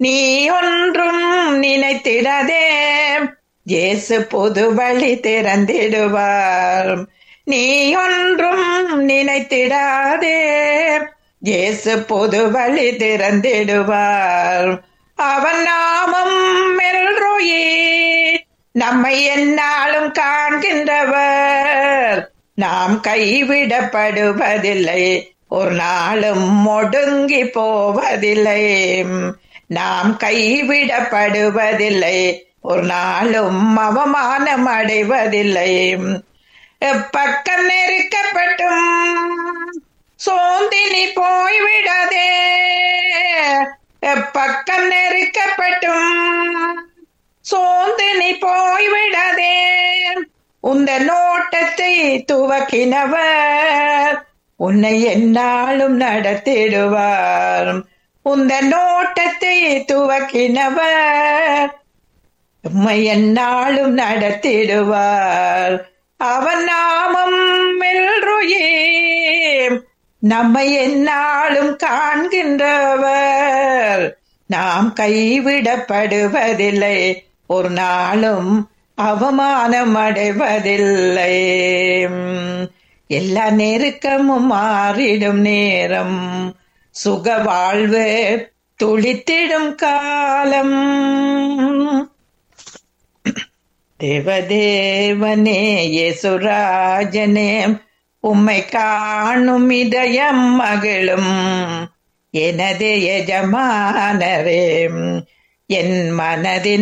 நீ ஒன்றும் நினைத்திடாதே இயேசு பொது வழி திறந்திடுவார் நீ ஒன்றும் நினைத்திடாதே இயேசு பொது வழி திறந்திடுவார் அவன் நாமம் மெல்ரோயே நம்மை என்னாலும் காண்கின்றவர் நாம் கைவிடப்படுவதில்லை ஒரு நாளும் ஒடுங்கி போவதில்லை நாம் கைவிடப்படுவதில்லை ஒரு நாளும் அவமானம் அடைவதில்லை பக்கம் நெருக்கப்பட்டும் சோந்தினி போய்விடாதே பக்கம் நெருக்கப்பட்டும் சோந்தினி போய்விடாதே உந்த நோட்டத்தை துவக்கினவர் உன்னை என்னாலும் நடத்திடுவார் உந்த நோட்டத்தை துவக்கினவர் உம்மை என்னாலும் நடத்திடுவார் அவன் நாமம் மெல்ருயே நம்மை என்னாலும் காண்கின்றவர் நாம் கைவிடப்படுவதில்லை ஒரு நாளும் அவமானம் அடைவதில்லை எல்லா நெருக்கமும் மாறிடும் நேரம் சுக வாழ்வு துளித்திடும் காலம் தேவதேவனே யேசுராஜனே உம்மை காணும் இதயம் மகிழும் எனது எஜமானரே என் மனதின்